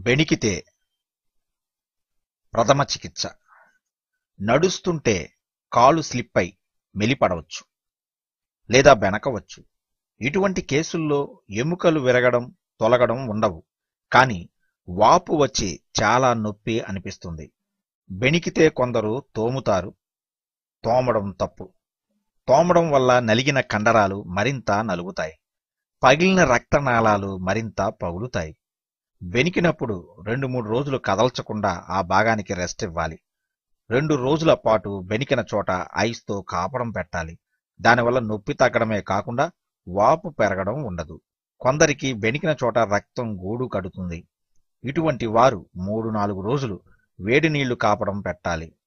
బెణికితే ప్రథమ చికిత్స నడుస్తుంటే కాలు స్లిప్ అయి మెలిపడవచ్చు లేదా బెనకవచ్చు ఇటువంటి కేసుల్లో ఎముకలు విరగడం తొలగడం ఉండవు కానీ వాపు వచ్చి చాలా నొప్పి అనిపిస్తుంది బెణికితే కొందరు తోముతారు తోమడం తప్పు తోమడం వల్ల నలిగిన కండరాలు మరింత నలుగుతాయి పగిలిన రక్తనాళాలు మరింత పగులుతాయి బెనికినప్పుడు రెండు మూడు రోజులు కదల్చకుండా ఆ భాగానికి రెస్ట్ ఇవ్వాలి రెండు రోజుల పాటు బెనికిన చోట ఐస్తో కాపడం పెట్టాలి దానివల్ల నొప్పి తగ్గడమే కాకుండా వాపు పెరగడం ఉండదు కొందరికి బెనికిన చోట రక్తం గూడు కడుతుంది ఇటువంటి వారు మూడు నాలుగు రోజులు వేడి నీళ్లు కాపడం పెట్టాలి